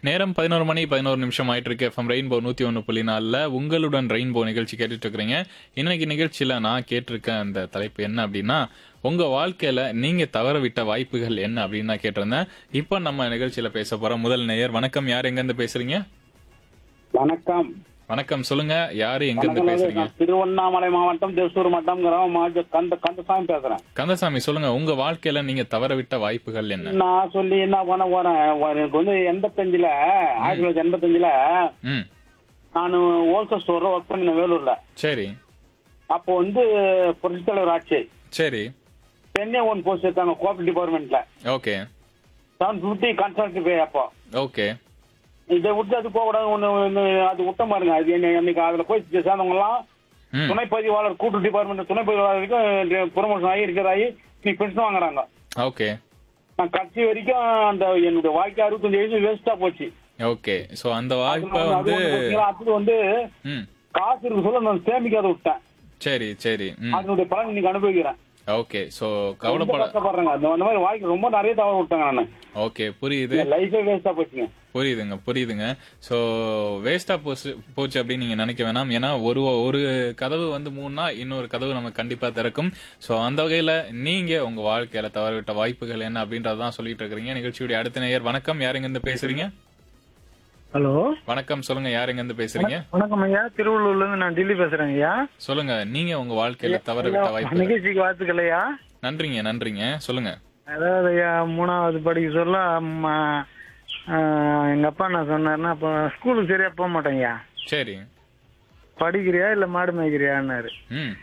நேரம் பதினோரு மணி பதினோரு நிமிஷம் ஆயிட்டு இருக்கு எஃப்எம் ரெயின்போ நூத்தி ஒன்று புள்ளி நாலில் உங்களுடன் ரெயின்போ நிகழ்ச்சி கேட்டுட்டு இருக்கிறீங்க இன்னைக்கு நிகழ்ச்சியில நான் கேட்டிருக்க அந்த தலைப்பு என்ன அப்படின்னா உங்க வாழ்க்கையில நீங்க தவற விட்ட வாய்ப்புகள் என்ன அப்படின்னு நான் கேட்டிருந்தேன் இப்போ நம்ம நிகழ்ச்சியில பேச போற முதல் நேயர் வணக்கம் யார் எங்க இருந்து பேசுறீங்க வணக்கம் வணக்கம் சொல்லுங்க யாரு எங்க இருந்து வணக்கம் பேசுறீங்க நான் திருவண்ணாமலை மாவட்டம் திருசூர் மாவட்டம் கிராமம் மாவட்டம் கந்த கந்தசாமி பேசுறேன் கந்தசாமி சொல்லுங்க உங்க வாழ்க்கையில நீங்க தவற விட்ட வாய்ப்புகள் என்ன நான் சொல்லி என்ன பண்ண போறேன் எனக்கு வந்து எண்பத்தஞ்சுல ஆயிரத்தி தொள்ளாயிரத்தி எண்பத்தஞ்சுல ம் நான் ஹோல்சேல் ஸ்டோர்ல ஒர்க் பண்ணினேன் வேலூர்ல சரி அப்போ வந்து புரட்சி தலைவர் ஆட்சி சரி சென்னை ஒன் போஸ்ட் இருக்காங்க கோஆபரேட் டிபார்ட்மெண்ட்ல okay seven fifty consult pay அப்போ ஓகே இதை விட்டு அது போக கூடாது ஒண்ணு ஒண்ணு அது விட்ட பாருங்க அது என்ன அன்னைக்கு அதுல போய் சேர்ந்தவங்க எல்லாம் ம் துணை பதிவாளர் கூட்டு டிபார்ட்மெண்ட் துணை பதிவாளருக்கு ப்ரொமோஷன் ஆகி இருக்கிறாயி நீ பென்ஷன் வாங்குறாங்க ஓகே நான் கட்சி வரைக்கும் அந்த என்னுடைய வாழ்க்கை அறுபத்தஞ்சு வயசு வேஸ்டா போச்சு ஓகே சோ அந்த அது வாய்ப்பை வந்து- அது வந்து வந்து பாத்தீங்களா, அது வந்து ம் காசு இருக்கு சொல்ல நான் சேமிக்காத விட்டேன் சரி சரி ம் அதனுடைய பலன் இன்னைக்கு அனுபவிக்கிறேன் ஓகே சோ ரொம்ப கவலைப்பட கஷ்டப்படுறேங்க அந்த அந்த மாதிரி வாழ்க்கை ரொம்ப நிறைய தவறு விட்டேங்க நான் ஓகே புரியுது லைஃபே வேஸ்டா போச்சுங்க புரியுதுங்க புரியுதுங்க சோ வேஸ்டா போச்சு போச்சு அப்படின்னு நீங்க நினைக்க வேணாம் ஏன்னா ஒரு ஒரு கதவு வந்து மூணுனா இன்னொரு கதவு நமக்கு கண்டிப்பா திறக்கும் சோ அந்த வகையில நீங்க உங்க வாழ்க்கையில தவறவிட்ட வாய்ப்புகள் என்ன அப்படின்றதான் சொல்லிட்டு இருக்கிறீங்க நிகழ்ச்சியுடைய அடுத்த நேயர் வணக்கம் யாருங்க இருந்து பேசுறீங்க ஹலோ வணக்கம் சொல்லுங்க யாருங்க இருந்து பேசுறீங்க வணக்கம் ஐயா திருவள்ளூர்ல இருந்து நான் டில்லி பேசுறேன் ஐயா சொல்லுங்க நீங்க உங்க வாழ்க்கையில தவற விட்ட வாய்ப்புகள் நிகழ்ச்சிக்கு வாழ்த்துக்கள் ஐயா நன்றிங்க நன்றிங்க சொல்லுங்க அதாவது ஐயா மூணாவது படிக்க சொல்ல அம்மா, ஆஹ், எங்க அப்பா என்ன சொன்னாருன்னா அப்போ ஸ்கூலுக்கு சரியா போக மாட்டேன் ஐயா சரி படிக்கிறியா இல்ல மாடு மேய்க்கிறியான்னாரு ம்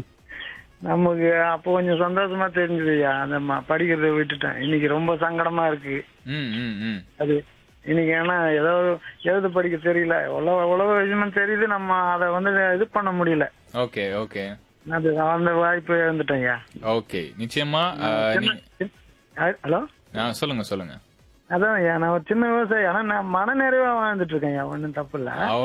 நமக்கு அப்போ கொஞ்சம் சந்தோஷமா தெரிஞ்சது ஐயா அந்த ம- படிக்கிறதை விட்டுட்டேன் இன்னைக்கு ரொம்ப சங்கடமா இருக்கு ம் ம் ம் அது இன்னைக்கு ஏன்னா ஏதோ எழுத படிக்க தெரியல உலக உலக விஷயமும் தெரியுது நம்ம அதை வந்து இது பண்ண முடியல ஓகே ஓகே அது அந்த வாய்ப்பு இழந்துட்டேன் ஐயா ஓகே நிச்சயமா அஹ், நீ- ஹலோ ஆ, சொல்லுங்க சொல்லுங்க அதான் ஐயா நான் ஒரு சின்ன விவசாயி ஆனா நான் மன நிறைவா வாழ்ந்துட்டு இருக்கேன் ஐயா ஒன்றும் தப்பு இல்ல அவ்வளவு